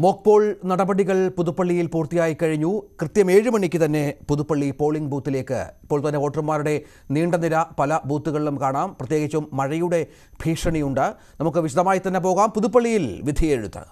Mock Paul നടപടികൾ പുതുപ്പള്ളിയിൽ പൂർത്തിയായി കഴിഞ്ഞു കൃത്യം ഏഴ് മണിക്ക് തന്നെ പുതുപ്പള്ളി പോളിംഗ് ബൂത്തിലേക്ക് ഇപ്പോൾ തന്നെ വോട്ടർമാരുടെ നീണ്ട നിര പല ബൂത്തുകളിലും കാണാം പ്രത്യേകിച്ചും മഴയുടെ ഭീഷണിയുണ്ട് നമുക്ക് വിശദമായി തന്നെ പോകാം പുതുപ്പള്ളിയിൽ വിധിയെഴുത്ത്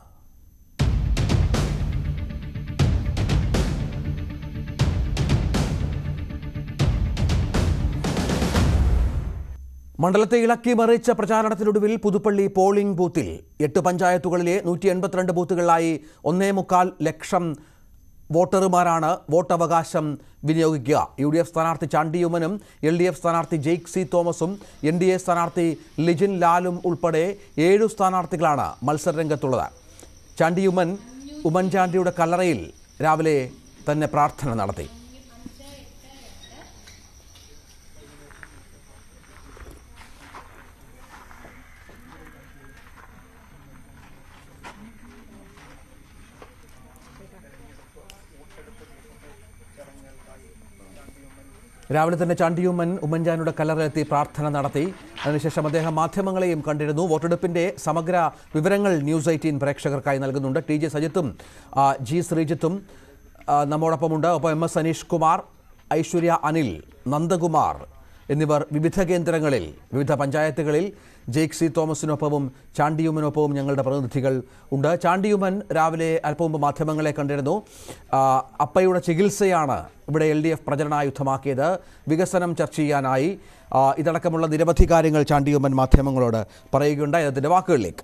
മണ്ഡലത്തെ ഇളക്കി മറിച്ച പ്രചാരണത്തിനൊടുവിൽ പുതുപ്പള്ളി പോളിംഗ് ബൂത്തിൽ എട്ട് പഞ്ചായത്തുകളിലെ നൂറ്റി എൺപത്തിരണ്ട് ബൂത്തുകളിലായി ഒന്നേ മുക്കാൽ ലക്ഷം വോട്ടർമാരാണ് വോട്ടവകാശം വിനിയോഗിക്കുക യു ഡി എഫ് സ്ഥാനാർത്ഥി ചാണ്ടിയുമനും എൽ ഡി എഫ് സ്ഥാനാർത്ഥി ജെയ്ക് സി തോമസും എൻ ഡി എ സ്ഥാനാർത്ഥി ലിജിൻ ലാലും ഉൾപ്പെടെ ഏഴു സ്ഥാനാർത്ഥികളാണ് മത്സരരംഗത്തുള്ളത് ചാണ്ടിയുമൻ ഉമ്മൻചാണ്ടിയുടെ കല്ലറയിൽ രാവിലെ തന്നെ പ്രാർത്ഥന നടത്തി രാവിലെ തന്നെ ചാണ്ടിയുമ്മൻ ഉമ്മൻചാണ്ടിയുടെ കല്ലറയിലെത്തി പ്രാർത്ഥന നടത്തി അതിനുശേഷം അദ്ദേഹം മാധ്യമങ്ങളെയും കണ്ടിരുന്നു വോട്ടെടുപ്പിന്റെ സമഗ്ര വിവരങ്ങൾ ന്യൂസ് എയ്റ്റീൻ പ്രേക്ഷകർക്കായി നൽകുന്നുണ്ട് ടി ജെ സജിത്തും ആ, ജി ശ്രീജിത്തും ആ, നമ്മോടൊപ്പമുണ്ട് ഒപ്പം എം എസ് അനീഷ് കുമാർ ഐശ്വര്യ അനിൽ നന്ദകുമാർ എന്നിവർ വിവിധ കേന്ദ്രങ്ങളിൽ വിവിധ പഞ്ചായത്തുകളിൽ ജെയ്ക് സി തോമസിനൊപ്പവും ചാണ്ടിയുമ്മനൊപ്പവും ഞങ്ങളുടെ പ്രതിനിധികൾ ഉണ്ട് ചാണ്ടിയുമ്മൻ രാവിലെ അല്പം മുമ്പ് മാധ്യമങ്ങളെ കണ്ടിരുന്നു ആ, അപ്പയുടെ ചികിത്സയാണ് ഇവിടെ എൽ ഡി എഫ് പ്രചരണായുധമാക്കിയത് വികസനം ചർച്ച ചെയ്യാനായി ആ, ഇതടക്കമുള്ള നിരവധി കാര്യങ്ങൾ ചാണ്ടിയുമ്മൻ മാധ്യമങ്ങളോട് പറയുകയുണ്ടായി അതിൻ്റെ വാക്കുകളിലേക്ക്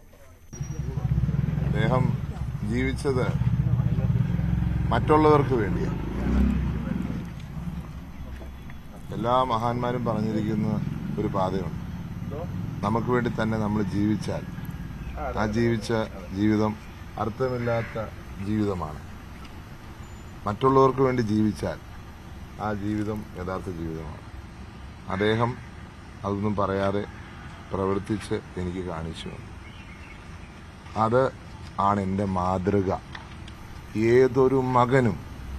അദ്ദേഹം ജീവിച്ചത് മറ്റുള്ളവർക്ക് വേണ്ടിയാണ് എല്ലാ മഹാന്മാരും പറഞ്ഞിരിക്കുന്ന ഒരു പാതയുണ്ട് നമുക്ക് വേണ്ടി തന്നെ നമ്മൾ ജീവിച്ചാൽ ആ ജീവിച്ച ജീവിതം അർത്ഥമില്ലാത്ത ജീവിതമാണ് മറ്റുള്ളവർക്ക് വേണ്ടി ജീവിച്ചാൽ ആ ജീവിതം യഥാർത്ഥ ജീവിതമാണ് അദ്ദേഹം അതൊന്നും പറയാതെ പ്രവർത്തിച്ച് എനിക്ക് കാണിച്ചു തന്നു. അത് ആണ് എൻ്റെ മാതൃക ഏതൊരു മകനും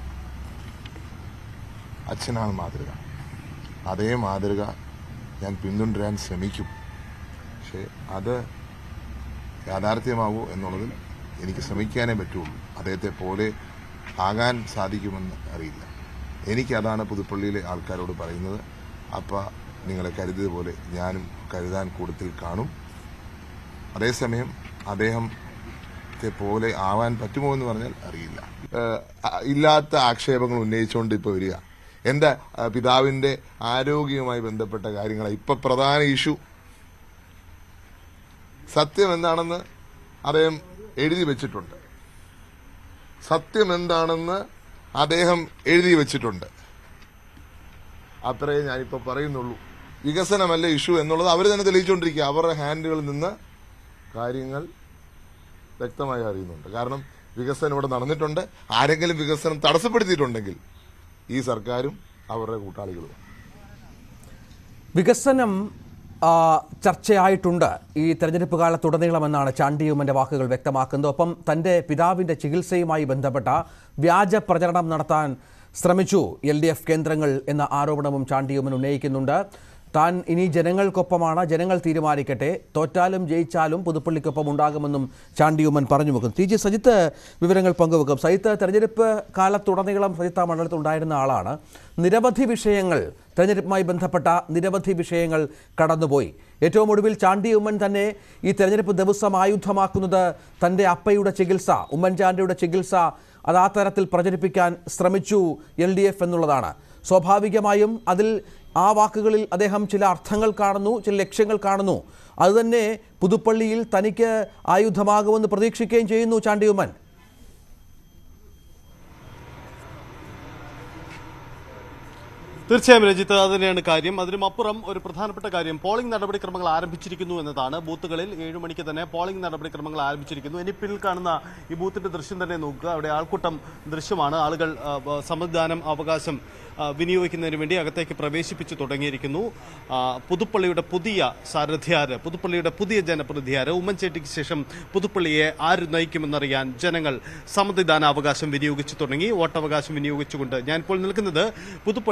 അച്ഛനാണ് മാതൃക അതേ മാതൃക ഞാൻ പിന്തുടരാൻ ശ്രമിക്കും പക്ഷേ അത് യാഥാർത്ഥ്യമാവൂ എന്നുള്ളതിൽ എനിക്ക് ശ്രമിക്കാനേ പറ്റുള്ളൂ അദ്ദേഹത്തെ പോലെ ആകാൻ സാധിക്കുമെന്ന് അറിയില്ല എനിക്കതാണ് പുതുപ്പള്ളിയിലെ ആൾക്കാരോട് പറയുന്നത് അപ്പ നിങ്ങളെ കരുതിയതുപോലെ ഞാനും കരുതാൻ കൂടുതൽ കാണും അതേസമയം അദ്ദേഹത്തെ പോലെ ആവാൻ പറ്റുമോ എന്ന് പറഞ്ഞാൽ അറിയില്ല ഏഹ്, അ- ഇല്ലാത്ത ആക്ഷേപങ്ങൾ ഉന്നയിച്ചുകൊണ്ട് ഇപ്പോൾ വരിക എൻ്റെ അഹ്, പിതാവിൻ്റെ ആരോഗ്യവുമായി ബന്ധപ്പെട്ട കാര്യങ്ങളാണ് ഇപ്പൊ പ്രധാന ഇഷ്യൂ സത്യം എന്താണെന്ന് അദ്ദേഹം എഴുതി വെച്ചിട്ടുണ്ട് സത്യം എന്താണെന്ന് അദ്ദേഹം എഴുതി വെച്ചിട്ടുണ്ട് അത്രയേ ഞാനിപ്പോൾ പറയുന്നുള്ളൂ വികസനമല്ല ഇഷ്യൂ എന്നുള്ളത് അവർ തന്നെ തെളിയിച്ചുകൊണ്ടിരിക്കുക അവരുടെ ഹാൻഡുകളിൽ നിന്ന് കാര്യങ്ങൾ വ്യക്തമായി അറിയുന്നുണ്ട് കാരണം വികസനം ഇവിടെ നടന്നിട്ടുണ്ട് ആരെങ്കിലും വികസനം തടസ്സപ്പെടുത്തിയിട്ടുണ്ടെങ്കിൽ ഈ സർക്കാരും അവരുടെ കൂട്ടാളികളും വികസനം ആ, ചർച്ചയായിട്ടുണ്ട് ഈ തെരഞ്ഞെടുപ്പ് കാലത്തുടനീളമെന്നാണ് ചാണ്ടിയുമ്മൻ്റെ വാക്കുകൾ വ്യക്തമാക്കുന്നത് ഒപ്പം തൻ്റെ പിതാവിൻ്റെ ചികിത്സയുമായി ബന്ധപ്പെട്ട വ്യാജ പ്രചരണം നടത്താൻ ശ്രമിച്ചു എൽ ഡി എഫ് കേന്ദ്രങ്ങൾ എന്ന ആരോപണവും ചാണ്ടിയുമ്മൻ ഉന്നയിക്കുന്നുണ്ട് താൻ ഇനി ജനങ്ങൾക്കൊപ്പമാണ് ജനങ്ങൾ തീരുമാനിക്കട്ടെ തോറ്റാലും ജയിച്ചാലും പുതുപ്പള്ളിക്കൊപ്പം ഉണ്ടാകുമെന്നും ചാണ്ടിയുമ്മൻ പറഞ്ഞു വെക്കും ടി ജി സജിത്ത് വിവരങ്ങൾ പങ്കുവെക്കും സജിത്ത് തെരഞ്ഞെടുപ്പ് കാലത്തുടനീളം സജിത്ത് ആ മണ്ഡലത്തിൽ ഉണ്ടായിരുന്ന ആളാണ് നിരവധി വിഷയങ്ങൾ തെരഞ്ഞെടുപ്പുമായി ബന്ധപ്പെട്ട നിരവധി വിഷയങ്ങൾ കടന്നുപോയി ഏറ്റവും ഒടുവിൽ ചാണ്ടിയുമ്മൻ തന്നെ ഈ തെരഞ്ഞെടുപ്പ് ദിവസം ആയുധമാക്കുന്നത് തൻ്റെ അപ്പയുടെ ചികിത്സ ഉമ്മൻചാണ്ടിയുടെ ചികിത്സ അത് ആ തരത്തിൽ പ്രചരിപ്പിക്കാൻ ശ്രമിച്ചു എൽ ഡി എഫ് എന്നുള്ളതാണ് സ്വാഭാവികമായും അതിൽ ആ വാക്കുകളിൽ അദ്ദേഹം ചില അർത്ഥങ്ങൾ കാണുന്നു ചില ലക്ഷ്യങ്ങൾ കാണുന്നു അതുതന്നെ പുതുപ്പള്ളിയിൽ തനിക്ക് ആയുധമാകുമെന്ന് പ്രതീക്ഷിക്കുകയും ചെയ്യുന്നു ചാണ്ടിയുമ്മൻ തീർച്ചയായും രഞ്ജിത്ത് അത് തന്നെയാണ് കാര്യം അതിനും അപ്പുറം ഒരു പ്രധാനപ്പെട്ട കാര്യം പോളിംഗ് നടപടിക്രമങ്ങൾ ആരംഭിച്ചിരിക്കുന്നു എന്നതാണ് ബൂത്തുകളിൽ ഏഴു മണിക്ക് തന്നെ പോളിംഗ് നടപടിക്രമങ്ങൾ ആരംഭിച്ചിരിക്കുന്നു ഇനി പിന്നിൽ കാണുന്ന ഈ ബൂത്തിന്റെ ദൃശ്യം തന്നെ നോക്കുക അവിടെ ആൾക്കൂട്ടം ദൃശ്യമാണ് ആളുകൾ ആ, ബ- സമ്മതിദാനം അവകാശം ആ, വിനിയോഗിക്കുന്നതിന് വേണ്ടി അകത്തേക്ക് പ്രവേശിപ്പിച്ചു തുടങ്ങിയിരിക്കുന്നു ആ, പുതുപ്പള്ളിയുടെ പുതിയ സാരഥിയാര് പുതുപ്പള്ളിയുടെ പുതിയ ജനപ്രതിനിധിയാര് ഉമ്മൻചാണ്ടിക്ക് ശേഷം പുതുപ്പള്ളിയെ ആര് നയിക്കുമെന്നറിയാൻ ജനങ്ങൾ സമ്മതിദാന അവകാശം വിനിയോഗിച്ചു തുടങ്ങി വോട്ടവകാശം വിനിയോഗിച്ചുകൊണ്ട് ഞാനിപ്പോൾ നിൽക്കുന്നത് പുതുപ്പള്ളി അങ്ങാടി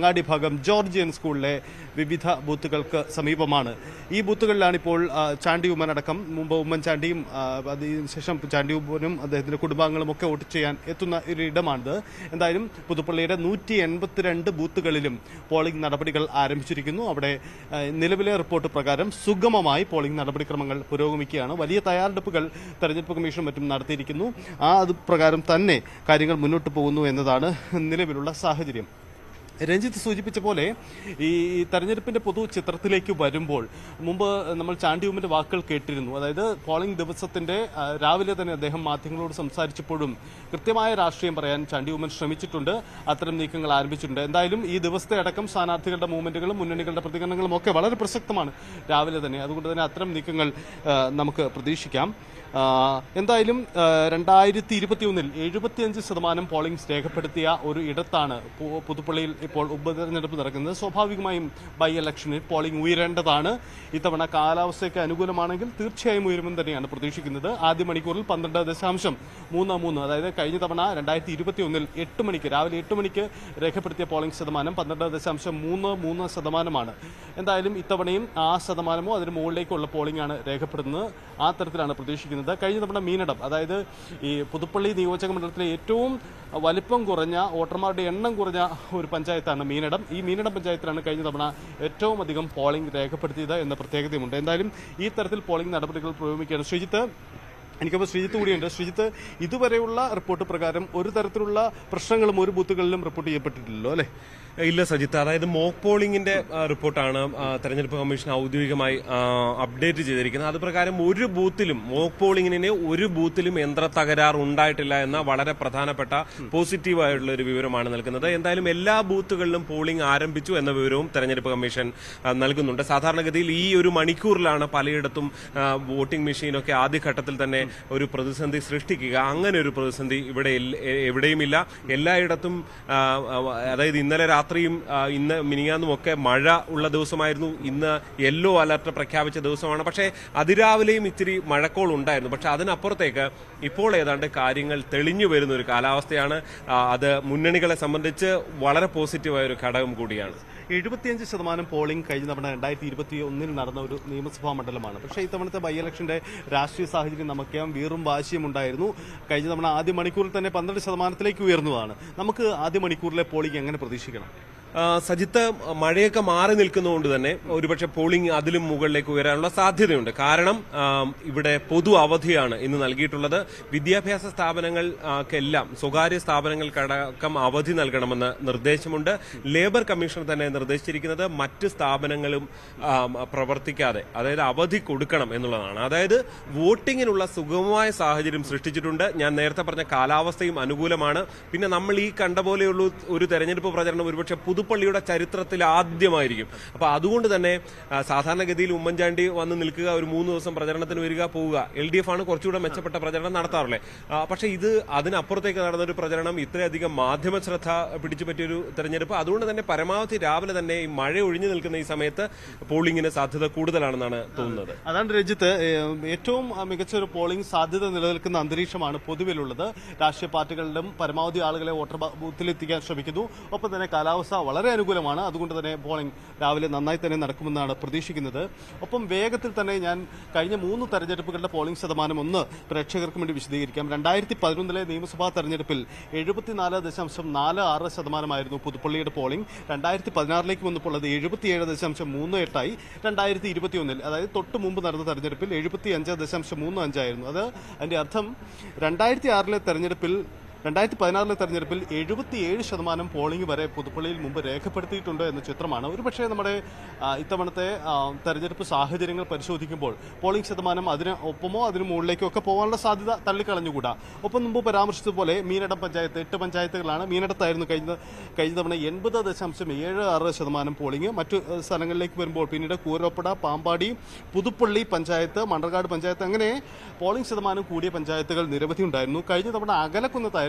അങ്ങാടി ഭാഗം ജോർജിയൻ സ്കൂളിലെ വിവിധ ബൂത്തുകൾക്ക് സമീപമാണ് ഈ ബൂത്തുകളിലാണ് ഇപ്പോൾ ആ, ചാണ്ടി ഉമ്മൻ അടക്കം മുമ്പ് ഉമ്മൻചാണ്ടിയും ആ, അതിനുശേഷം ചാണ്ടി ഉമ്മനും അദ്ദേഹത്തിന്റെ കുടുംബാംഗങ്ങളും ഒക്കെ വോട്ട് ചെയ്യാൻ എത്തുന്ന ഒരു ഇടമാണിത് എന്തായാലും പുതുപ്പള്ളിയുടെ നൂറ്റി എൺപത്തിരണ്ട് ബൂത്തുകളിലും പോളിംഗ് നടപടികൾ ആരംഭിച്ചിരിക്കുന്നു അവിടെ ആ, നിലവിലെ റിപ്പോർട്ട് പ്രകാരം സുഗമമായി പോളിംഗ് നടപടിക്രമങ്ങൾ പുരോഗമിക്കുകയാണ് വലിയ തയ്യാറെടുപ്പുകൾ തെരഞ്ഞെടുപ്പ് കമ്മീഷൻ മറ്റും നടത്തിയിരിക്കുന്നു ആ അത് പ്രകാരം തന്നെ കാര്യങ്ങൾ മുന്നോട്ട് പോകുന്നു എന്നതാണ് നിലവിലുള്ള സാഹചര്യം രഞ്ജിത്ത് സൂചിപ്പിച്ച പോലെ ഈ തെരഞ്ഞെടുപ്പിന്റെ പൊതു ചിത്രത്തിലേക്ക് വരുമ്പോൾ മുമ്പ് നമ്മൾ ചാണ്ടിയുമ്മിന്റെ വാക്കുകൾ കേട്ടിരുന്നു അതായത് പോളിംഗ് ദിവസത്തിന്റെ ആ, രാവിലെ തന്നെ അദ്ദേഹം മാധ്യമങ്ങളോട് സംസാരിച്ചപ്പോഴും കൃത്യമായ രാഷ്ട്രീയം പറയാൻ ചാണ്ടിയുമ്മൻ ശ്രമിച്ചിട്ടുണ്ട് അത്തരം നീക്കങ്ങൾ ആരംഭിച്ചിട്ടുണ്ട് എന്തായാലും ഈ ദിവസത്തെ അടക്കം സ്ഥാനാർത്ഥികളുടെ മൂവ്മെന്റുകളും മുന്നണികളുടെ പ്രതികരണങ്ങളും ഒക്കെ വളരെ പ്രസക്തമാണ് രാവിലെ തന്നെ അതുകൊണ്ട് തന്നെ അത്തരം നീക്കങ്ങൾ ആ, നമുക്ക് പ്രതീക്ഷിക്കാം ആ, എന്തായാലും രണ്ടായിരത്തി ഇരുപത്തി ഒന്നിൽ എഴുപത്തിയഞ്ച് ശതമാനം പോളിംഗ് രേഖപ്പെടുത്തിയ ഒരു ഇടത്താണ് പു- പുതുപ്പള്ളിയിൽ ഇപ്പോൾ ഉപതെരഞ്ഞെടുപ്പ് നടക്കുന്നത് സ്വാഭാവികമായും ബൈ ഇലക്ഷനിൽ പോളിംഗ് ഉയരേണ്ടതാണ് ഇത്തവണ കാലാവസ്ഥയ്ക്ക് അനുകൂലമാണെങ്കിൽ തീർച്ചയായും ഉയരുമെന്ന് തന്നെയാണ് പ്രതീക്ഷിക്കുന്നത് ആദ്യ മണിക്കൂറിൽ പന്ത്രണ്ട് ദശാംശം മൂന്ന് മൂന്ന് അതായത് കഴിഞ്ഞ തവണ രണ്ടായിരത്തി ഇരുപത്തി ഒന്നിൽ എട്ട് മണിക്ക് രാവിലെ എട്ട് മണിക്ക് രേഖപ്പെടുത്തിയ പോളിംഗ് ശതമാനം പന്ത്രണ്ട് ദശാംശം മൂന്ന് മൂന്ന് ശതമാനമാണ് എന്തായാലും ഇത്തവണയും ആ ശതമാനമോ അതിന് മുകളിലേക്കുള്ള പോളിംഗ് ആണ് രേഖപ്പെടുന്നത് ആ തരത്തിലാണ് പ്രതീക്ഷിക്കുന്നത് കഴിഞ്ഞ തവണ മീനടം അതായത് ഈ പുതുപ്പള്ളി നിയോജക മണ്ഡലത്തിലെ ഏറ്റവും വലിപ്പം കുറഞ്ഞ വോട്ടർമാരുടെ എണ്ണം കുറഞ്ഞ ഒരു പഞ്ചായത്താണ് മീനടം ഈ മീനടം പഞ്ചായത്തിലാണ് കഴിഞ്ഞ തവണ ഏറ്റവും അധികം പോളിംഗ് രേഖപ്പെടുത്തിയത് എന്ന പ്രത്യേകതയുമുണ്ട് എന്തായാലും ഈ തരത്തിൽ പോളിംഗ് നടപടികൾ പുരോഗമിക്കുകയാണ് ശ്രീജിത്ത് എനിക്കപ്പോൾ ശ്രീജിത്ത് കൂടിയുണ്ട് ശ്രീജിത്ത് ഇതുവരെയുള്ള റിപ്പോർട്ട് പ്രകാരം ഒരു തരത്തിലുള്ള പ്രശ്നങ്ങളും ഒരു ബൂത്തുകളിലും റിപ്പോർട്ട് ചെയ്യപ്പെട്ടിട്ടില്ലല്ലോ അല്ലേ ഇല്ല സജിത്ത് അതായത് മോക്ക് പോളിംഗിന്റെ ആ, റിപ്പോർട്ടാണ് ആ, തെരഞ്ഞെടുപ്പ് കമ്മീഷൻ ഔദ്യോഗികമായി ആ, അപ്ഡേറ്റ് ചെയ്തിരിക്കുന്നത് അത് പ്രകാരം ഒരു ബൂത്തിലും മോക്ക് പോളിംഗിന് ഒരു ബൂത്തിലും യന്ത്ര തകരാർ ഉണ്ടായിട്ടില്ല എന്ന വളരെ പ്രധാനപ്പെട്ട പോസിറ്റീവ് ആയിട്ടുള്ള ഒരു വിവരമാണ് നൽകുന്നത് എന്തായാലും എല്ലാ ബൂത്തുകളിലും പോളിംഗ് ആരംഭിച്ചു എന്ന വിവരവും തെരഞ്ഞെടുപ്പ് കമ്മീഷൻ ആ, നൽകുന്നുണ്ട് സാധാരണഗതിയിൽ ഈ ഒരു മണിക്കൂറിലാണ് പലയിടത്തും ആ, വോട്ടിംഗ് മെഷീനൊക്കെ ആദ്യഘട്ടത്തിൽ തന്നെ ഒരു പ്രതിസന്ധി സൃഷ്ടിക്കുക അങ്ങനെ ഒരു പ്രതിസന്ധി ഇവിടെ ഇല്ല- എ- എവിടെയുമില്ല എല്ലായിടത്തും ആ, ആ, അതായത് ഇന്നലെ രാത്രിയും ആ, ഇന്ന് മിനിങ്ങാന്നും ഒക്കെ മഴ ഉള്ള ദിവസമായിരുന്നു ഇന്ന് യെല്ലോ അലർട്ട് പ്രഖ്യാപിച്ച ദിവസമാണ് പക്ഷേ അതിരാവിലെയും ഇത്തിരി മഴക്കോൾ ഉണ്ടായിരുന്നു പക്ഷെ അതിനപ്പുറത്തേക്ക് ഇപ്പോൾ ഏതാണ്ട് കാര്യങ്ങൾ തെളിഞ്ഞു വരുന്ന ഒരു കാലാവസ്ഥയാണ് ആ, അത് മുന്നണികളെ സംബന്ധിച്ച് വളരെ പോസിറ്റീവായ ഒരു ഘടകം കൂടിയാണ് എഴുപത്തിയഞ്ച് ശതമാനം പോളിംഗ് കഴിഞ്ഞ തവണ രണ്ടായിരത്തി ഇരുപത്തി ഒന്നിൽ നടന്ന ഒരു നിയമസഭാ മണ്ഡലമാണ് പക്ഷേ ഇത്തവണത്തെ ബൈ ഇലക്ഷന്റെ രാഷ്ട്രീയ സാഹചര്യം നമുക്കറിയാം വീറും വാശിയും ഉണ്ടായിരുന്നു കഴിഞ്ഞ തവണ ആദ്യ മണിക്കൂറിൽ തന്നെ പന്ത്രണ്ട് ശതമാനത്തിലേക്ക് ഉയർന്നതാണ് നമുക്ക് ആദ്യ മണിക്കൂറിലെ പോളിംഗ് എങ്ങനെ പ്രതീക്ഷിക്കണം ആ, സജിത്ത് മഴയൊക്കെ മാറി നിൽക്കുന്നതുകൊണ്ട് തന്നെ ഒരുപക്ഷെ പോളിംഗ് അതിലും മുകളിലേക്ക് ഉയരാനുള്ള സാധ്യതയുണ്ട് കാരണം ആ, ഇവിടെ പൊതു അവധിയാണ് ഇന്ന് നൽകിയിട്ടുള്ളത് വിദ്യാഭ്യാസ സ്ഥാപനങ്ങൾക്കെല്ലാം സ്വകാര്യ സ്ഥാപനങ്ങൾക്കടക്കം അവധി നൽകണമെന്ന് നിർദ്ദേശമുണ്ട് ലേബർ കമ്മീഷൻ തന്നെ നിർദ്ദേശിച്ചിരിക്കുന്നത് മറ്റ് സ്ഥാപനങ്ങളും ആ, പ്രവർത്തിക്കാതെ അതായത് അവധി കൊടുക്കണം എന്നുള്ളതാണ് അതായത് വോട്ടിങ്ങിനുള്ള സുഗമമായ സാഹചര്യം സൃഷ്ടിച്ചിട്ടുണ്ട് ഞാൻ നേരത്തെ പറഞ്ഞ കാലാവസ്ഥയും അനുകൂലമാണ് പിന്നെ നമ്മൾ ഈ കണ്ട പോലെയുള്ള ഒരു തെരഞ്ഞെടുപ്പ് പ്രചരണം ഒരുപക്ഷെ പുതുപ്പള്ളിയുടെ ചരിത്രത്തിൽ ആദ്യമായിരിക്കും അപ്പൊ അതുകൊണ്ട് തന്നെ ആ, സാധാരണഗതിയിൽ ഉമ്മൻചാണ്ടി വന്ന് നിൽക്കുക ഒരു മൂന്ന് ദിവസം പ്രചരണത്തിന് വരിക പോവുക എൽ ഡി എഫ് ആണ് കുറച്ചുകൂടെ മെച്ചപ്പെട്ട പ്രചരണം നടത്താറുള്ളത് ആ, പക്ഷേ ഇത് അതിനപ്പുറത്തേക്ക് നടന്ന ഒരു പ്രചരണം ഇത്രയധികം മാധ്യമ ശ്രദ്ധ പിടിച്ചു പറ്റിയൊരു തെരഞ്ഞെടുപ്പ് അതുകൊണ്ട് തന്നെ പരമാവധി രാവിലെ തന്നെ ഈ മഴ ഒഴിഞ്ഞു നിൽക്കുന്ന ഈ സമയത്ത് പോളിംഗിന് സാധ്യത കൂടുതലാണെന്നാണ് തോന്നുന്നത് അതാണ് രഞ്ജിത്ത് ഏഹ്, ഏറ്റവും ആ, മികച്ച ഒരു പോളിംഗ് സാധ്യത നിലനിൽക്കുന്ന അന്തരീക്ഷമാണ് പൊതുവിലുള്ളത് രാഷ്ട്രീയ പാർട്ടികളിലും പരമാവധി ആളുകളെ വോട്ടർ ബ- ബൂത്തിലെത്തിക്കാൻ ശ്രമിക്കുന്നു ഒപ്പം തന്നെ കാലാവസ്ഥ വളരെ അനുകൂലമാണ് അതുകൊണ്ട് തന്നെ പോളിംഗ് രാവിലെ നന്നായി തന്നെ നടക്കുമെന്നാണ് പ്രതീക്ഷിക്കുന്നത് ഒപ്പം വേഗത്തിൽ തന്നെ ഞാൻ കഴിഞ്ഞ മൂന്ന് തെരഞ്ഞെടുപ്പുകളുടെ പോളിംഗ് ശതമാനം ഒന്ന് പ്രേക്ഷകർക്ക് വേണ്ടി വിശദീകരിക്കാം രണ്ടായിരത്തി പതിനൊന്നിലെ നിയമസഭാ തെരഞ്ഞെടുപ്പിൽ എഴുപത്തിനാല് ദശാംശം നാല് ആറ് ശതമാനമായിരുന്നു പുതുപ്പള്ളിയുടെ പോളിംഗ് രണ്ടായിരത്തി പതിനാറിലേക്ക് വന്നപ്പോൾ അത് എഴുപത്തിയേഴ് ദശാംശം മൂന്ന് എട്ടായി രണ്ടായിരത്തി ഇരുപത്തിയൊന്നിൽ അതായത് തൊട്ട് മുമ്പ് നടന്ന തെരഞ്ഞെടുപ്പിൽ എഴുപത്തി അഞ്ച് ദശാംശം മൂന്ന് അഞ്ചായിരുന്നു അത് അതിന്റെ അർത്ഥം രണ്ടായിരത്തി ആറിലെ തെരഞ്ഞെടുപ്പിൽ രണ്ടായിരത്തി പതിനാറിലെ തെരഞ്ഞെടുപ്പിൽ എഴുപത്തിയേഴ് ശതമാനം പോളിംഗ് വരെ പുതുപ്പള്ളിയിൽ മുമ്പ് രേഖപ്പെടുത്തിയിട്ടുണ്ട് എന്ന ചിത്രമാണ് ഒരുപക്ഷെ നമ്മുടെ ആ, ഇത്തവണത്തെ ആ, തെരഞ്ഞെടുപ്പ് സാഹചര്യങ്ങൾ പരിശോധിക്കുമ്പോൾ പോളിംഗ് ശതമാനം അതിന് ഒപ്പമോ അതിന് മുകളിലേക്കോ ഒക്കെ പോകാനുള്ള സാധ്യത തള്ളിക്കളഞ്ഞുകൂടാ ഒപ്പം മുമ്പ് പരാമർശിച്ചതുപോലെ മീനടം പഞ്ചായത്ത് എട്ട് പഞ്ചായത്തുകളാണ് മീനടത്തായിരുന്നു കഴിഞ്ഞ കഴിഞ്ഞ തവണ എൺപത് ദശാംശം ഏഴ് ആറ് ശതമാനം പോളിംഗ് മറ്റു ഏഹ്, സ്ഥലങ്ങളിലേക്ക് വരുമ്പോൾ പിന്നീട് കൂരോപ്പട പാമ്പാടി പുതുപ്പള്ളി പഞ്ചായത്ത് മണ്ണർകാട് പഞ്ചായത്ത് അങ്ങനെ പോളിംഗ് ശതമാനം കൂടിയ പഞ്ചായത്തുകൾ നിരവധി ഉണ്ടായിരുന്നു കഴിഞ്ഞ തവണ അകലക്കുന്നത്തായിരുന്നു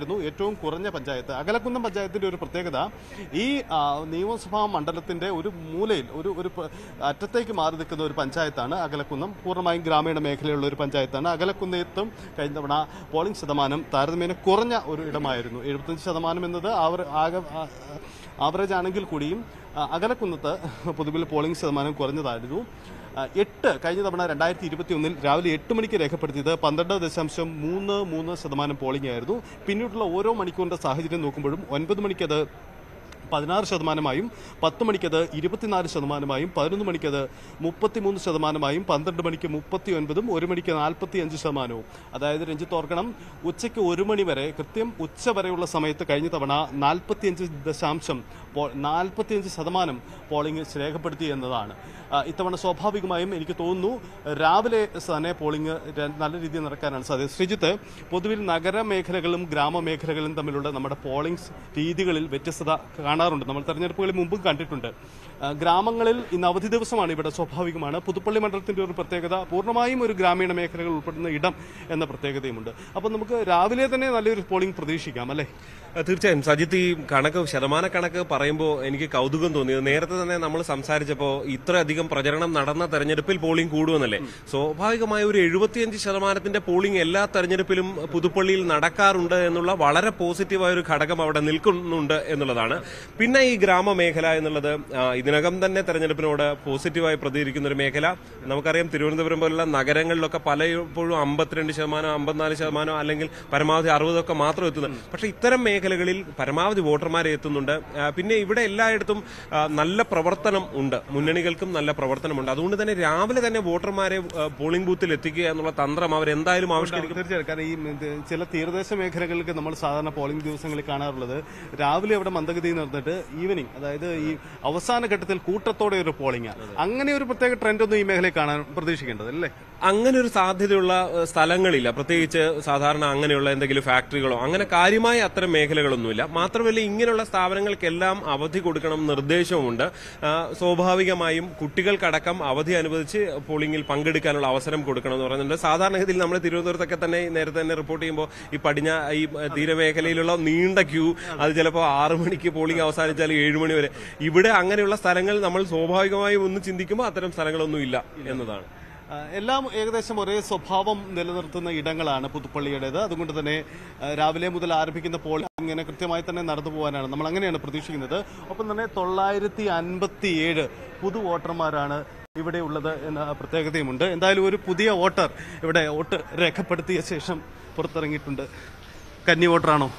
പഞ്ചായത്തായിരുന്നു ഏറ്റവും കുറഞ്ഞ പഞ്ചായത്ത് അകലക്കുന്നം പഞ്ചായത്തിന്റെ ഒരു പ്രത്യേകത ഈ ആ, നിയമസഭാ മണ്ഡലത്തിന്റെ ഒരു മൂലയിൽ ഒരു ഒരു പ- അറ്റത്തേക്ക് മാറി നിൽക്കുന്ന ഒരു പഞ്ചായത്താണ് അകലക്കുന്നം പൂർണ്ണമായും ഗ്രാമീണ മേഖലയുള്ള ഒരു പഞ്ചായത്താണ് അകലക്കുന്നത്തും കഴിഞ്ഞ തവണ പോളിംഗ് ശതമാനം താരതമ്യേന കുറഞ്ഞ ഒരു ഇടമായിരുന്നു എഴുപത്തഞ്ച് ശതമാനം എന്നത് ആവർ ആകെ ആ- ആവറേജ് ആണെങ്കിൽ കൂടിയും ആ, അകലക്കുന്നത്ത് പൊതുവിൽ പോളിംഗ് ശതമാനം കുറഞ്ഞതായിരുന്നു ആ, എട്ട് കഴിഞ്ഞ തവണ രണ്ടായിരത്തി ഇരുപത്തി ഒന്നിൽ രാവിലെ എട്ട് മണിക്ക് രേഖപ്പെടുത്തിയത് പന്ത്രണ്ട് ദശാംശം മൂന്ന് മൂന്ന് ശതമാനം പോളിംഗ് ആയിരുന്നു പിന്നീടുള്ള ഓരോ മണിക്കൂറിന്റെ സാഹചര്യം നോക്കുമ്പോഴും ഒൻപത് മണിക്കത് പതിനാറ് ശതമാനമായും പത്ത് മണിക്കത് ഇരുപത്തിനാല് ശതമാനമായും പതിനൊന്ന് മണിക്കത് മുപ്പത്തിമൂന്ന് ശതമാനമായും പന്ത്രണ്ട് മണിക്ക് മുപ്പത്തി ഒൻപതും ഒരു മണിക്ക് നാൽപ്പത്തി അഞ്ച് ശതമാനവും അതായത് രഞ്ജിത്ത് ഓർക്കണം ഉച്ചയ്ക്ക് ഒരു മണി വരെ കൃത്യം ഉച്ച വരെയുള്ള സമയത്ത് കഴിഞ്ഞ തവണ നാൽപ്പത്തിയഞ്ച് ദശാംശം നാൽപ്പത്തിയഞ്ച് ശതമാനം പോളിംഗ് രേഖപ്പെടുത്തി എന്നതാണ് ആ, ഇത്തവണ സ്വാഭാവികമായും എനിക്ക് തോന്നുന്നു രാവിലെ തന്നെ പോളിംഗ് ര- നല്ല രീതിയിൽ നടക്കാനാണ് സാധ്യത ശ്രീജിത്ത് പൊതുവിൽ നഗരമേഖലകളും ഗ്രാമമേഖലകളും തമ്മിലുള്ള നമ്മുടെ പോളിംഗ് രീതികളിൽ വ്യത്യസ്തത കാണാറുണ്ട് നമ്മൾ തെരഞ്ഞെടുപ്പുകളിൽ മുമ്പും കണ്ടിട്ടുണ്ട് ആ, ഗ്രാമങ്ങളിൽ ഇന്ന് അവധി ദിവസമാണ് ഇവിടെ സ്വാഭാവികമാണ് പുതുപ്പള്ളി മണ്ഡലത്തിന്റെ ഒരു പ്രത്യേകത പൂർണ്ണമായും ഒരു ഗ്രാമീണ മേഖലകൾ ഉൾപ്പെടുന്ന ഇടം എന്ന പ്രത്യേകതയുമുണ്ട് അപ്പോൾ നമുക്ക് രാവിലെ തന്നെ നല്ലൊരു പോളിംഗ് പ്രതീക്ഷിക്കാം അല്ലേ ആ, തീർച്ചയായും സജിത്ത് ഈ കണക്ക് ശതമാന കണക്ക് പറയുമ്പോൾ എനിക്ക് കൗതുകം തോന്നിയത് നേരത്തെ തന്നെ നമ്മൾ സംസാരിച്ചപ്പോൾ ഇത്രയധികം പ്രചരണം നടന്ന തെരഞ്ഞെടുപ്പിൽ പോളിംഗ് കൂടുമെന്നല്ലേ സ്വാഭാവികമായ ഒരു എഴുപത്തിയഞ്ച് ശതമാനത്തിന്റെ പോളിംഗ് എല്ലാ തെരഞ്ഞെടുപ്പിലും പുതുപ്പള്ളിയിൽ നടക്കാറുണ്ട് എന്നുള്ള വളരെ പോസിറ്റീവായ ഒരു ഘടകം അവിടെ നിൽക്കുന്നുണ്ട് എന്നുള്ളതാണ് പിന്നെ ഈ ഗ്രാമമേഖല എന്നുള്ളത് ആ, ഇതിനകം തന്നെ തെരഞ്ഞെടുപ്പിനോട് പോസിറ്റീവായി പ്രതികരിക്കുന്ന ഒരു മേഖല നമുക്കറിയാം തിരുവനന്തപുരം പോലുള്ള നഗരങ്ങളിലൊക്കെ പലപ്പോഴും അമ്പത്തിരണ്ട് ശതമാനം അമ്പത്തിനാല് ശതമാനം അല്ലെങ്കിൽ പരമാവധി അറുപതൊക്കെ മാത്രം എത്തുന്നത് പക്ഷേ ഇത്തരം മേഖലകളിൽ പരമാവധി വോട്ടർമാരെ എത്തുന്നുണ്ട് ആ, പിന്നെ ഇവിടെ എല്ലായിടത്തും ആ, നല്ല പ്രവർത്തനം ഉണ്ട് മുന്നണികൾക്കും നല്ല പ്രവർത്തനമുണ്ട് അതുകൊണ്ട് തന്നെ രാവിലെ തന്നെ വോട്ടർമാരെ ആ, പോളിംഗ് ബൂത്തിൽ എത്തിക്കുക എന്നുള്ള തന്ത്രം അവർ എന്തായാലും ആവിഷ്കരിക്കും തീർച്ചയായും കാരണം ഈ ഇത് ചില തീരദേശ മേഖലകൾക്ക് നമ്മൾ സാധാരണ പോളിംഗ് ദിവസങ്ങളിൽ കാണാറുള്ളത് രാവിലെ അവിടെ മന്ദഗതി നടന്നിട്ട് ഈവനിങ് അതായത് ഈ അവസാന ഘട്ടത്തിൽ കൂട്ടത്തോടെ ഒരു പോളിംഗ് അങ്ങനെ ഒരു പ്രത്യേക ട്രെൻഡ് ഒന്നും ഈ മേഖലയിൽ കാണാൻ പ്രതീക്ഷിക്കേണ്ടത് അല്ലേ അങ്ങനെ ഒരു സാധ്യതയുള്ള ഏഹ്, സ്ഥലങ്ങളില്ല പ്രത്യേകിച്ച് സാധാരണ അങ്ങനെയുള്ള എന്തെങ്കിലും ഫാക്ടറികളോ അങ്ങനെ കാര്യമായ അത്തരം മേഖലകളൊന്നുമില്ല മാത്രമല്ല ഇങ്ങനെയുള്ള സ്ഥാപനങ്ങൾക്കെല്ലാം അവധി കൊടുക്കണം നിർദ്ദേശവുമുണ്ട് ആ, സ്വാഭാവികമായും കുട്ടികൾക്കടക്കം അവധി അനുവദിച്ച് പോളിംഗിൽ പങ്കെടുക്കാനുള്ള അവസരം കൊടുക്കണം എന്ന് പറയുന്നുണ്ട് സാധാരണഗതിയിൽ നമ്മൾ തിരുവനന്തപുരത്തൊക്കെ തന്നെ നേരത്തെ തന്നെ റിപ്പോർട്ട് ചെയ്യുമ്പോൾ ഈ പടിഞ്ഞ ഈ ഏഹ്, തീരമേഖലയിലുള്ള നീണ്ട ക്യൂ അത് ചിലപ്പോൾ ആറു മണിക്ക് പോളിംഗ് അവസാനിച്ചാൽ ഏഴ് മണി വരെ ഇവിടെ അങ്ങനെയുള്ള സ്ഥലങ്ങൾ നമ്മൾ സ്വാഭാവികമായും ഒന്ന് ചിന്തിക്കുമ്പോൾ അത്തരം സ്ഥലങ്ങളൊന്നും ഇല്ല എന്നതാണ് ആ, എല്ലാം ഏകദേശം ഒരേ സ്വഭാവം നിലനിർത്തുന്ന ഇടങ്ങളാണ് പുതുപ്പള്ളിയുടേത് അതുകൊണ്ട് തന്നെ ആ, രാവിലെ മുതൽ ആരംഭിക്കുന്ന പോളിംഗ് ഇങ്ങനെ കൃത്യമായി തന്നെ നടന്നു പോകാനാണ് നമ്മൾ അങ്ങനെയാണ് പ്രതീക്ഷിക്കുന്നത് ഒപ്പം തന്നെ തൊള്ളായിരത്തി അൻപത്തി ഏഴ് പുതു വോട്ടർമാരാണ് ഇവിടെ ഉള്ളത് എന്ന പ്രത്യേകതയുമുണ്ട് എന്തായാലും ഒരു പുതിയ വോട്ടർ ഇവിടെ വോട്ട് രേഖപ്പെടുത്തിയ ശേഷം പുറത്തിറങ്ങിയിട്ടുണ്ട് കന്നി വോട്ടറാണോ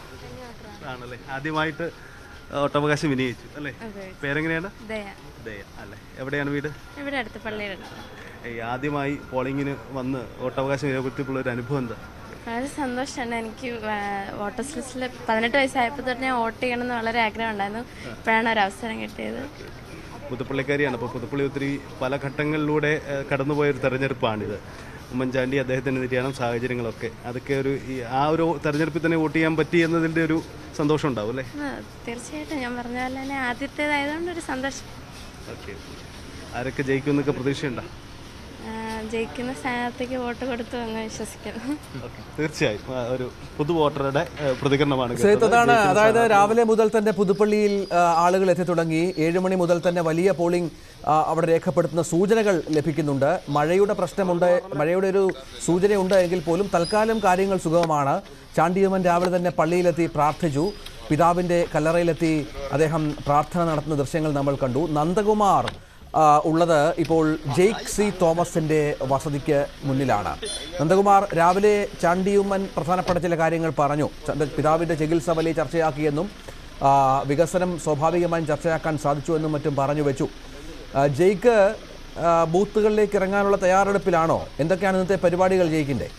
ആണല്ലേ ആദ്യമായിട്ട് വോട്ടവകാശം വിനിയോഗിച്ചു അല്ലേ പേരെങ്ങനെയാണ് ദയ ദയ അല്ലേ എവിടെയാണ് വീട് ഇവിടെ അടുത്ത് പള്ളിയുടെ ഈ ആദ്യമായി പോളിംഗിന് വന്ന് വോട്ടവകാശം രേഖപ്പെടുത്തിയപ്പോൾ ഒരു അനുഭവം എന്താ വളരെ സന്തോഷമാണ് എനിക്ക് വാ- വോട്ടേഴ്സ് ലിസ്റ്റിൽ പതിനെട്ട് വയസ്സായപ്പോൾ തൊട്ട് ഞാൻ വോട്ട് ചെയ്യണമെന്ന് വളരെ ആഗ്രഹം ഉണ്ടായിരുന്നു ഇപ്പോഴാണ് ഒരു അവസരം കിട്ടിയത് പുതുപ്പള്ളിക്കാരിയാണ് അപ്പോൾ പുതുപ്പള്ളി ഒത്തിരി പല ഘട്ടങ്ങളിലൂടെ ഏഹ്, കടന്നുപോയ ഒരു തെരഞ്ഞെടുപ്പാണിത് ഉമ്മൻചാണ്ടി അദ്ദേഹത്തിന്റെ നിര്യാണം സാഹചര്യങ്ങളൊക്കെ അതൊക്കെ ഒരു ഈ ആ ഒരു തെരഞ്ഞെടുപ്പിൽ തന്നെ വോട്ട് ചെയ്യാൻ പറ്റി എന്നതിന്റെ ഒരു സന്തോഷം ഉണ്ടാവും അല്ലേ ആ, തീർച്ചയായിട്ടും ഞാൻ പറഞ്ഞ പോലെ തന്നെ ആദ്യത്തേതായതുകൊണ്ട് ഒരു സന്തോഷം ഓക്കെ ആരൊക്കെ ജയിക്കുമെന്നൊക്കെ പ്രതീക്ഷയുണ്ടോ ആ, ജയിക്കുന്ന സ്ഥാനാർത്ഥിക്ക് വോട്ട് കൊടുത്തു എന്ന് വിശ്വസിക്കുന്നു ഓക്കെ തീർച്ചയായും ആ, ഒരു പുതു വോട്ടറുടെ ഏഹ്, പ്രതികരണമാണ് കേട്ടത്. ശ്രീത്ത് അതാണ് അതായത് രാവിലെ മുതൽ തന്നെ പുതുപ്പള്ളിയിൽ ആ, ആളുകൾ എത്തി തുടങ്ങി ഏഴ് മണി മുതൽ തന്നെ വലിയ പോളിംഗ് ആ, അവിടെ രേഖപ്പെടുത്തുന്ന സൂചനകൾ ലഭിക്കുന്നുണ്ട് മഴയുടെ പ്രശ്നമുണ്ട് മഴയുടെ ഒരു സൂചനയുണ്ട് എങ്കിൽ പോലും തൽക്കാലം കാര്യങ്ങൾ സുഗമമാണ് ചാണ്ടിയുമൻ രാവിലെ തന്നെ പള്ളിയിലെത്തി പ്രാർത്ഥിച്ചു പിതാവിൻ്റെ കല്ലറയിലെത്തി അദ്ദേഹം പ്രാർത്ഥന നടത്തുന്ന ദൃശ്യങ്ങൾ നമ്മൾ കണ്ടു നന്ദകുമാർ ആ, ഉള്ളത് ഇപ്പോൾ ജെയ്ക് സി തോമസിന്റെ വസതിക്ക് മുന്നിലാണ് നന്ദകുമാർ രാവിലെ ചാണ്ടിയുമ്മൻ പ്രധാനപ്പെട്ട ചില കാര്യങ്ങൾ പറഞ്ഞു ച- പിതാവിന്റെ ചികിത്സ വലിയ ചർച്ചയാക്കിയെന്നും ആ, വികസനം സ്വാഭാവികമായും ചർച്ചയാക്കാൻ സാധിച്ചു എന്നും മറ്റും പറഞ്ഞു വെച്ചു ആ, ജെയ്ക്ക് ആ, ബൂത്തുകളിലേക്ക് ഇറങ്ങാനുള്ള തയ്യാറെടുപ്പിലാണോ എന്തൊക്കെയാണ് ഇന്നത്തെ പരിപാടികൾ ജെയ്ക്കിന്റെ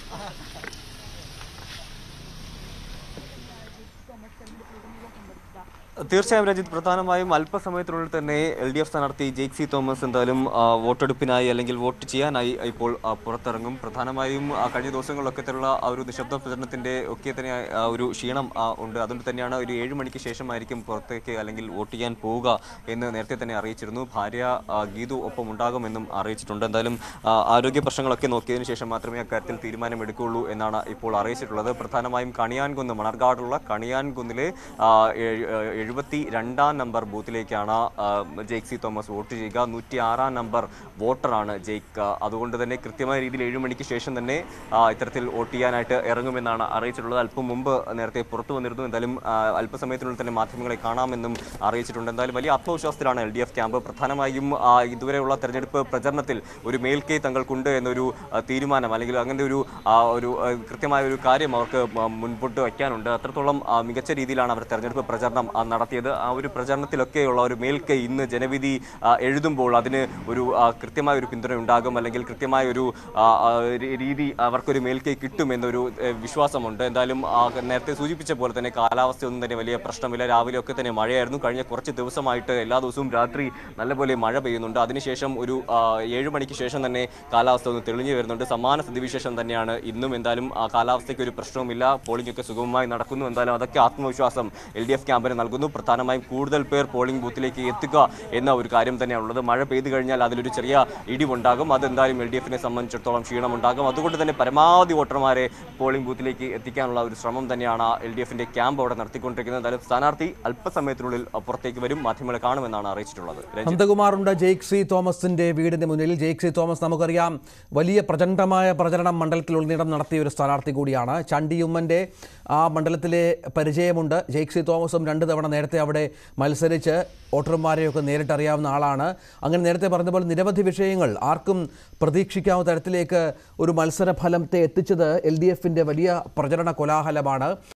തീർച്ചയായും രഞ്ജിത്ത് പ്രധാനമായും അല്പസമയത്തിനുള്ളിൽ തന്നെ എൽ ഡി എഫ് സ്ഥാനാർത്ഥി ജെയ്ക് സി തോമസ് എന്തായാലും ആ, വോട്ടെടുപ്പിനായി അല്ലെങ്കിൽ വോട്ട് ചെയ്യാനായി ഇപ്പോൾ ആ, പുറത്തിറങ്ങും പ്രധാനമായും ആ, കഴിഞ്ഞ ദിവസങ്ങളിലൊക്കെ തന്നെയുള്ള ആ ഒരു നിശബ്ദ പ്രചരണത്തിന്റെ ഒക്കെ തന്നെ ആ, ഒരു ക്ഷീണം ആ, ഉണ്ട് അതുകൊണ്ട് തന്നെയാണ് ഒരു ഏഴ് മണിക്ക് ശേഷമായിരിക്കും പുറത്തേക്ക് അല്ലെങ്കിൽ വോട്ട് ചെയ്യാൻ പോവുക എന്ന് നേരത്തെ തന്നെ അറിയിച്ചിരുന്നു ഭാര്യ ആ, ഗീതു ഒപ്പം ഉണ്ടാകുമെന്നും അറിയിച്ചിട്ടുണ്ട് എന്തായാലും ആ, ആരോഗ്യ പ്രശ്നങ്ങളൊക്കെ നോക്കിയതിനു ശേഷം മാത്രമേ അക്കാര്യത്തിൽ തീരുമാനമെടുക്കുകയുള്ളൂ എന്നാണ് ഇപ്പോൾ അറിയിച്ചിട്ടുള്ളത് പ്രധാനമായും കണിയാൻകുന്ന് മണർകാടുള്ള കണിയാൻകുന്നിലെ ആ, ഏഴ്- ഏഹ് എഴുപത്തി രണ്ടാം നമ്പർ ബൂത്തിലേക്കാണ് ആ, ജെയ്ക് സി തോമസ് വോട്ട് ചെയ്യുക നൂറ്റി ആറാം നമ്പർ വോട്ടറാണ് ജെയ്ക്ക് അതുകൊണ്ട് തന്നെ കൃത്യമായ രീതിയിൽ ഏഴ് മണിക്ക് ശേഷം തന്നെ ആ, ഇത്തരത്തിൽ വോട്ട് ചെയ്യാനായിട്ട് ഇറങ്ങുമെന്നാണ് അറിയിച്ചിട്ടുള്ളത് അല്പം മുമ്പ് നേരത്തെ പുറത്തു വന്നിരുന്നു എന്തായാലും ആ, അല്പസമയത്തിനുള്ളിൽ തന്നെ മാധ്യമങ്ങളെ കാണാമെന്നും അറിയിച്ചിട്ടുണ്ട് എന്തായാലും വലിയ ആത്മവിശ്വാസത്തിലാണ് എൽ ഡി എഫ് ക്യാമ്പ് പ്രധാനമായും ആ, ഇതുവരെയുള്ള തെരഞ്ഞെടുപ്പ് പ്രചരണത്തിൽ ഒരു മേൽക്കൈ തങ്ങൾക്കുണ്ട് എന്നൊരു ആ, തീരുമാനം അല്ലെങ്കിൽ അങ്ങനെ ഒരു ആ, ഒരു ആ, കൃത്യമായ ഒരു കാര്യം അവർക്ക് മ- മുൻപോട്ട് വയ്ക്കാനുണ്ട് അത്രത്തോളം ആ, മികച്ച രീതിയിലാണ് അവർ തെരഞ്ഞെടുപ്പ് പ്രചരണം ആ, നടത്തിയത് ആ ഒരു പ്രചരണത്തിലൊക്കെയുള്ള ഒരു മേൽക്കൈ ഇന്ന് ജനവിധി ആ, എഴുതുമ്പോൾ അതിന് ഒരു ആ, കൃത്യമായ ഒരു പിന്തുണ ഉണ്ടാകും അല്ലെങ്കിൽ കൃത്യമായ ഒരു ആ, ആ, രീ- രീതി അവർക്കൊരു മേൽക്കൈ കിട്ടും എന്നൊരു ഏ, വിശ്വാസമുണ്ട് എന്തായാലും ആ, നേരത്തെ സൂചിപ്പിച്ച പോലെ തന്നെ കാലാവസ്ഥയൊന്നും തന്നെ വലിയ പ്രശ്നമില്ല രാവിലെ ഒക്കെ തന്നെ മഴയായിരുന്നു കഴിഞ്ഞ കുറച്ച് ദിവസമായിട്ട് എല്ലാ ദിവസവും രാത്രി നല്ലപോലെ മഴ പെയ്യുന്നുണ്ട് അതിനുശേഷം ഒരു ആ, ഏഴ് മണിക്ക് ശേഷം തന്നെ കാലാവസ്ഥ ഒന്ന് തെളിഞ്ഞു വരുന്നുണ്ട് സമാന സ്ഥിതിവിശേഷം തന്നെയാണ് ഇന്നും എന്തായാലും ആ കാലാവസ്ഥയ്ക്ക് ഒരു പ്രശ്നവുമില്ല പോളിംഗ് ഒക്കെ സുഗമമായി നടക്കുന്നു എന്തായാലും അതൊക്കെ ആത്മവിശ്വാസം എൽ ഡി എഫ് ക്യാമ്പിന് നൽകുന്നു പ്രധാനമായും കൂടുതൽ പേർ പോളിംഗ് ബൂത്തിലേക്ക് എത്തുക എന്ന ഒരു കാര്യം തന്നെയാണുള്ളത് മഴ പെയ്തു കഴിഞ്ഞാൽ അതിലൊരു ചെറിയ ഇടിവുണ്ടാകും അതെന്തായാലും എൽ ഡി എഫിനെ സംബന്ധിച്ചിടത്തോളം ക്ഷീണമുണ്ടാകും അതുകൊണ്ട് തന്നെ പരമാവധി വോട്ടർമാരെ പോളിംഗ് ബൂത്തിലേക്ക് എത്തിക്കാനുള്ള ഒരു ശ്രമം തന്നെയാണ് എൽ ഡി എഫിന്റെ ക്യാമ്പ് അവിടെ നടത്തിക്കൊണ്ടിരിക്കുന്നത് എന്തായാലും സ്ഥാനാർത്ഥി അല്പസമയത്തിനുള്ളിൽ പുറത്തേക്ക് വരും മാധ്യമങ്ങളെ കാണുമെന്നാണ് അറിയിച്ചിട്ടുള്ളത് രഞ്ജിത്ത്. നന്ദകുമാറുണ്ട് ജെയ്ക് സി തോമസിന്റെ വീടിന് മുന്നിൽ ജെയ്ക് സി തോമസ് നമുക്കറിയാം വലിയ പ്രചണ്ഡമായ പ്രചരണം മണ്ഡലത്തിലുടനീളം നടത്തിയ ഒരു സ്ഥാനാർത്ഥി കൂടിയാണ് ചണ്ടിയുമ്മന്റെ ആ മണ്ഡലത്തിലെ പരിചയമുണ്ട് ജെയ്ക് സി തോമസും രണ്ട് തവണ നേരത്തെ അവിടെ മത്സരിച്ച് വോട്ടർമാരെയൊക്കെ നേരിട്ടറിയാവുന്ന ആളാണ് അങ്ങനെ നേരത്തെ പറഞ്ഞ പോലെ നിരവധി വിഷയങ്ങൾ ആർക്കും പ്രതീക്ഷിക്കാവുന്ന തരത്തിലേക്ക് ഒരു മത്സര ഫലത്തെ എത്തിച്ചത് എൽ ഡി എഫിന്റെ വലിയ പ്രചരണ കോലാഹലമാണ്